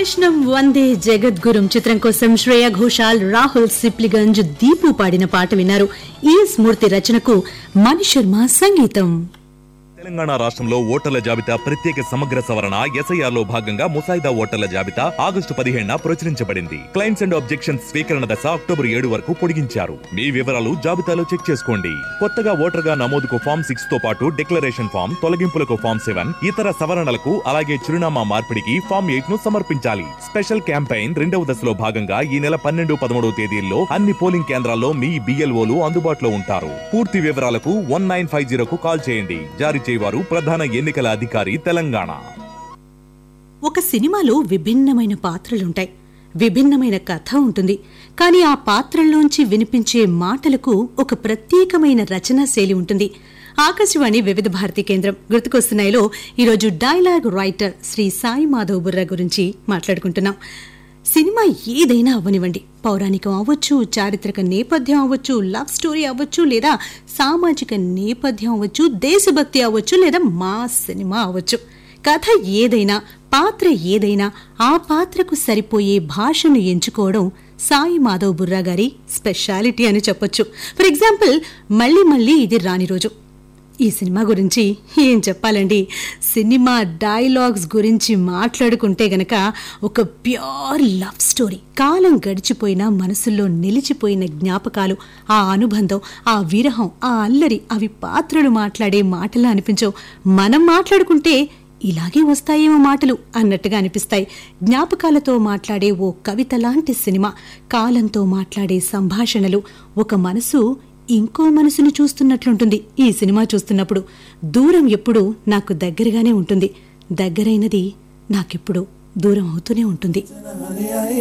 కృష్ణం వందే జగద్గురుం చిత్రం కోసం శ్రేయ ఘోషాల్ రాహుల్ సిప్లిగంజ్ దీపు పాడిన పాట విన్నారు ఈ స్మృతి రచనకు మణి శర్మ సంగీతం తెలంగాణ రాష్ట్రంలో ఓటర్ల జాబితా ప్రత్యేక సమగ్ర సవరణ ఎస్ఐఆర్ లో భాగంగా ముసాయిదా ఓటర్ల జాబితా ఆగస్టు పదిహేడున ప్రచురించబడింది క్లైమ్స్ అండ్ ఆబ్జెక్షన్స్ స్వీకరణ దశ అక్టోబర్ ఏడు వరకు పొడిగించారు మీ వివరాలు జాబితాలో చెక్ చేసుకోండి కొత్తగా ఓటర్ గా నమోదుకు ఫామ్ సిక్స్ తో పాటు డిక్లరేషన్ ఫామ్ తొలగింపులకు ఫామ్ సెవెన్ ఇతర సవరణలకు అలాగే చిరునామా మార్పిడికి ఫామ్ ఎయిట్ ను సమర్పించాలి స్పెషల్ క్యాంపెయిన్ రెండవ దశలో భాగంగా ఈ నెల పన్నెండు పదమూడవ తేదీల్లో అన్ని పోలింగ్ కేంద్రాల్లో మీ బిఎల్ఓలు అందుబాటులో ఉంటారు పూర్తి వివరాలకు వన్ నైన్ ఫైవ్ జీరోకు కాల్ చేయండి జారీ చేయవారు ప్రధాన ఎన్నికల అధికారి తెలంగాణ ఒక సినిమాలో విభిన్నమైన పాత్రలుంటాయి విభిన్నమైన కథ ఉంటుంది కానీ ఆ పాత్రల్లోంచి వినిపించే మాటలకు ఒక ప్రత్యేకమైన రచనా శైలి ఉంటుంది ఆకాశవాణి వివిధ భారతి కేంద్రం గుర్తుకొస్తున్నాయిలో ఈరోజు డైలాగ్ రైటర్ శ్రీ సాయి మాధవ్ బుర్రా గురించి మాట్లాడుకుంటున్నాం సినిమా ఏదైనా అవ్వనివ్వండి పౌరాణికం అవ్వచ్చు చారిత్రక నేపథ్యం అవ్వచ్చు లవ్ స్టోరీ అవ్వచ్చు లేదా సామాజిక నేపథ్యం అవ్వచ్చు దేశభక్తి అవ్వచ్చు లేదా మాస్ సినిమా అవ్వచ్చు కథ ఏదైనా పాత్ర ఏదైనా ఆ పాత్రకు సరిపోయే భాషను ఎంచుకోవడం సాయి మాధవ్ బుర్రా గారి స్పెషాలిటీ అని చెప్పొచ్చు ఫర్ ఎగ్జాంపుల్ మళ్ళీ మళ్ళీ ఇది రాని రోజు ఈ సినిమా గురించి ఏం చెప్పాలండి సినిమా డైలాగ్స్ గురించి మాట్లాడుకుంటే గనక ఒక ప్యూర్ లవ్ స్టోరీ కాలం గడిచిపోయిన మనసుల్లో నిలిచిపోయిన జ్ఞాపకాలు ఆ అనుబంధం ఆ విరహం ఆ అల్లరి అవి పాత్రలు మాట్లాడే మాటలా అనిపించవు మనం మాట్లాడుకుంటే ఇలాగే వస్తాయేమో మాటలు అన్నట్టుగా అనిపిస్తాయి జ్ఞాపకాలతో మాట్లాడే ఓ కవిత లాంటి సినిమా కాలంతో మాట్లాడే సంభాషణలు ఒక మనసు ఇంకో మనసును చూస్తున్నట్లుంటుంది ఈ సినిమా చూస్తున్నప్పుడు దూరం ఎప్పుడూ నాకు దగ్గరగానే ఉంటుంది దగ్గరైనది నాకెప్పుడు దూరం అవుతూనే ఉంటుంది